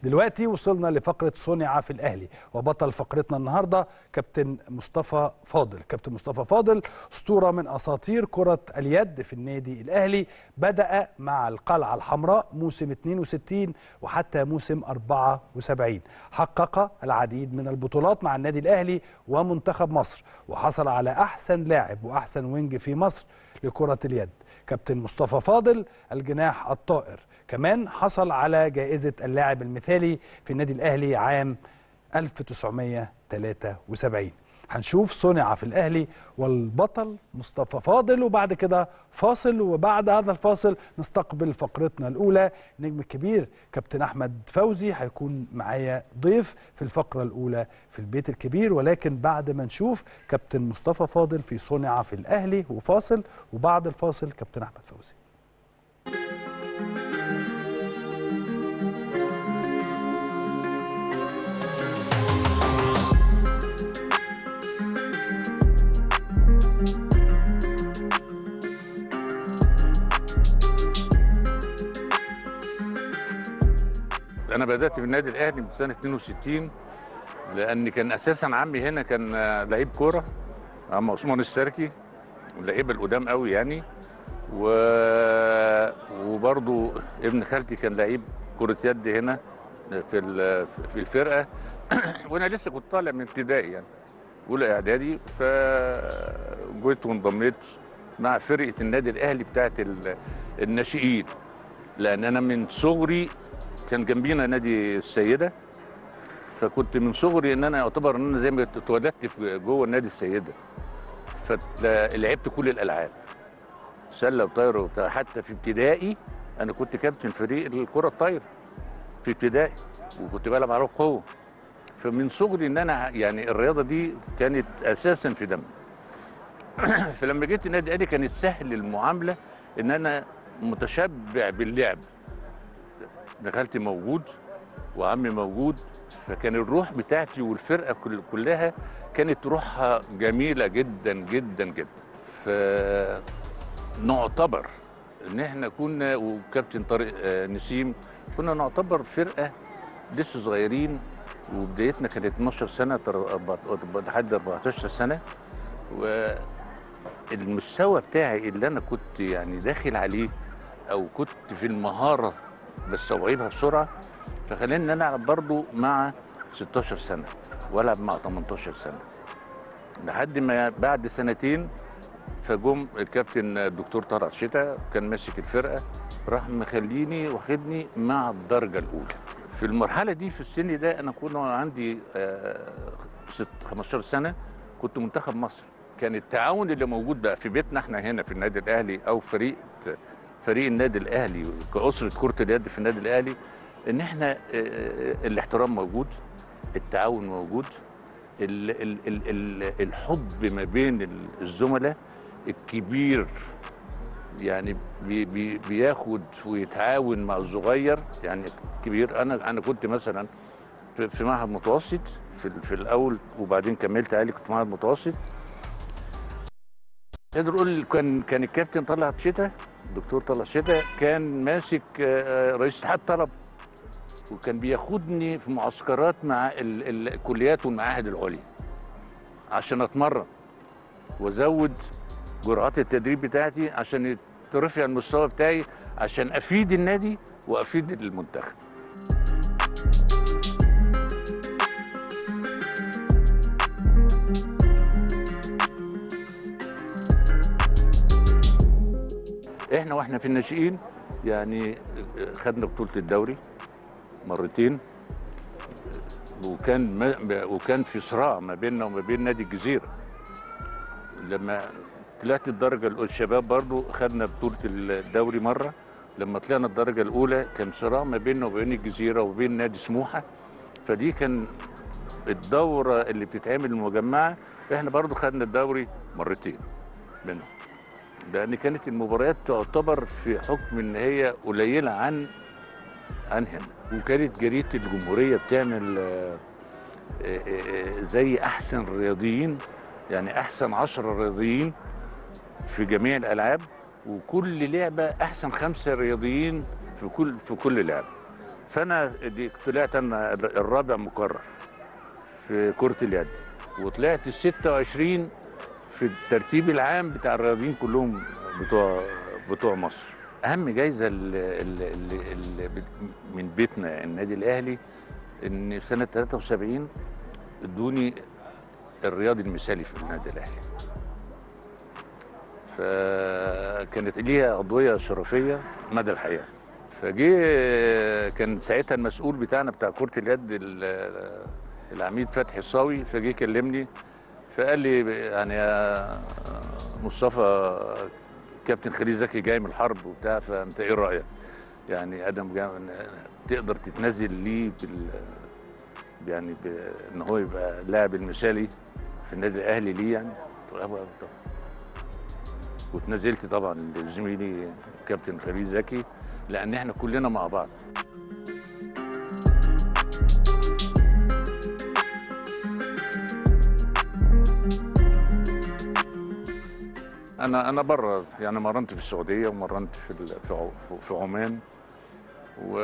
دلوقتي وصلنا لفقرة صنع في الأهلي وبطل فقرتنا النهاردة كابتن مصطفى فاضل كابتن مصطفى فاضل أسطورة من أساطير كرة اليد في النادي الأهلي بدأ مع القلعة الحمراء موسم 62 وحتى موسم 74 حقق العديد من البطولات مع النادي الأهلي ومنتخب مصر وحصل على أحسن لاعب وأحسن وينج في مصر لكرة اليد كابتن مصطفى فاضل الجناح الطائر كمان حصل على جائزة اللاعب المثالي في النادي الأهلي عام 1973 هنشوف صنع في الأهلي والبطل مصطفى فاضل وبعد كده فاصل وبعد هذا الفاصل نستقبل فقرتنا الأولى النجم الكبير كابتن أحمد فوزي هيكون معايا ضيف في الفقرة الأولى في البيت الكبير ولكن بعد ما نشوف كابتن مصطفى فاضل في صنع في الأهلي وفاصل وبعد الفاصل كابتن أحمد فوزي انا بدات في النادي الاهلي من سنه 62 لان كان اساسا عمي هنا كان آه، لعيب كوره عم عثمان السركي اللعيبه القدام قوي يعني و... وبرضو ابن خالتي كان لعيب كره يد هنا في ال- في الفرقه وانا لسه كنت طالع من ابتدائي يعني اولى اعدادي فجيت وانضميت مع فرقه النادي الاهلي بتاعت ال- الناشئين لان انا من صغري كان جنبينا نادي السيده فكنت من صغري ان انا اعتبر ان انا زي ما اتولدت في جوه النادي السيده فلعبت كل الالعاب سله وطايره وبتاع حتى في ابتدائي انا كنت كابتن فريق الكره الطايره في ابتدائي وكنت بلعب على القوه فمن صغري ان انا يعني الرياضه دي كانت اساسا في دمي فلما جيت النادي الاهلي كانت سهل المعامله ان انا متشبع باللعب دخلت موجود وعمي موجود فكان الروح بتاعتي والفرقه كل كلها كانت روحها جميله جدا جدا جدا فنعتبر ان احنا كنا وكابتن طارق آه، نسيم كنا نعتبر فرقه لسه صغيرين وبدايتنا كانت 12 سنه تر- أربعة- لحد 14 سنه والمستوى بتاعي اللي انا كنت يعني داخل عليه او كنت في المهاره بستوعبها بسرعه فخلاني ان انا العب برضه مع 16 سنه والعب مع 18 سنه لحد ما بعد سنتين فجم الكابتن الدكتور طارق شتا كان ماسك الفرقه راح مخليني واخدني مع الدرجه الاولى في المرحله دي في السن ده انا كنت عندي آه، ست- 15 سنه كنت منتخب مصر كان التعاون اللي موجود بقى في بيتنا احنا هنا في النادي الاهلي او فريق فريق النادي الاهلي كاسره كره اليد في النادي الاهلي ان احنا آه، آه، الاحترام موجود التعاون موجود ال ال ال ال الحب ما بين الزملاء الكبير يعني بي بي بياخد ويتعاون مع الصغير يعني الكبير انا انا كنت مثلا في, في معهد متوسط في, ال- في الاول وبعدين كملت عالي كنت معهد متوسط نقدر نقول كان كان الكابتن طلعت شتا الدكتور طلعت شتا كان ماسك آه، رئيس اتحاد طلب وكان بياخدني في معسكرات مع ال- ال- الكليات والمعاهد العليا عشان اتمرن وازود جرعات التدريب بتاعتي عشان ترفع المستوى بتاعي عشان افيد النادي وافيد المنتخب احنا واحنا في الناشئين يعني خدنا بطولة الدوري مرتين وكان ما وكان في صراع ما بيننا وما بين نادي الجزيرة لما طلعت الدرجة الأولى الشباب برضو خدنا بطولة الدوري مرة لما طلعنا الدرجة الأولى كان صراع ما بيننا وبين الجزيرة وبين نادي سموحة فدي كان الدورة اللي بتتعمل المجمعة احنا برضو خدنا الدوري مرتين منهم لان كانت المباريات تعتبر في حكم ان هي قليله عن عن هنا وكانت جريده الجمهوريه بتعمل آه، آه، آه، زي احسن رياضيين يعني احسن عشرة رياضيين في جميع الالعاب وكل لعبه احسن خمسه رياضيين في كل في كل لعبه فانا دي طلعت انا الرابع مكرر في كره اليد وطلعت ال 26 في الترتيب العام بتاع الرياضيين كلهم بتوع بتوع مصر اهم جايزه اللي اللي اللي من بيتنا النادي الاهلي ان في سنه 73 ادوني الرياضي المثالي في النادي الاهلي فكانت ليها عضويه شرفيه مدى الحياه فجه كان ساعتها المسؤول بتاعنا بتاع كره اليد ال- العميد فتحي الصاوي فجه كلمني فقال لي يعني يا مصطفى كابتن خليل زكي جاي من الحرب وبتاع فانت ايه رايك؟ يعني ادم جا- تقدر تتنازل ليه بال يعني ب... ان هو يبقى اللاعب المثالي في النادي الاهلي ليه يعني؟ قلت له أيوة طبعا واتنازلت طبعا لزميلي كابتن خليل زكي لان احنا كلنا مع بعض انا انا بره يعني مرنت في السعوديه ومرنت في ال- في عو- في عمان و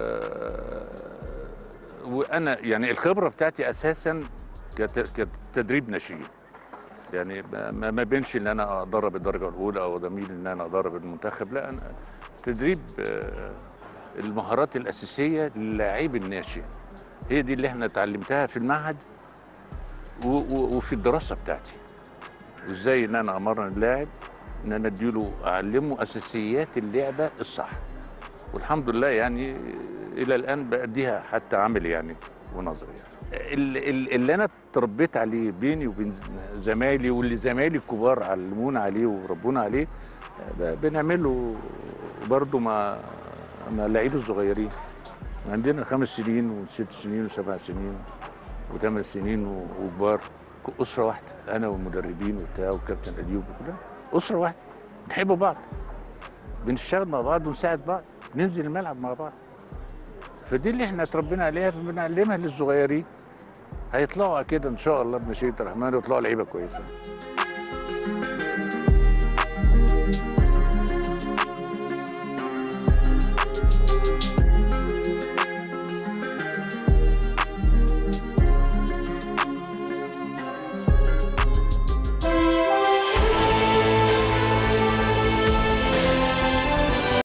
وانا يعني الخبره بتاعتي اساسا كت- كانت تدريب ناشئين يعني ما ما بينش ان انا ادرب الدرجه الاولى او زميل ان انا ادرب المنتخب لا انا تدريب آه، المهارات الاساسيه للاعب الناشئ هي دي اللي احنا اتعلمتها في المعهد و- و- وفي الدراسه بتاعتي وازاي ان انا امرن اللاعب ان انا اديله اعلمه اساسيات اللعبه الصح والحمد لله يعني الى الان باديها حتى عملي يعني ونظري يعني. ال- ال- اللي انا اتربيت عليه بيني وبين زمايلي واللي زمايلي الكبار علمونا عليه وربونا عليه ب- بنعمله برضه مع مع اللعيبه الصغيرين عندنا خمس سنين وست سنين وسبع سنين وثمان سنين و- وكبار اسره واحده انا والمدربين وبتاع والكابتن ايوب وكلها اسره واحده بنحب بعض بنشتغل مع بعض ونساعد بعض ننزل الملعب مع بعض فدي اللي احنا اتربينا عليها فبنعلمها للصغيرين هيطلعوا كده ان شاء الله بمشيئه الرحمن يطلعوا لعيبه كويسه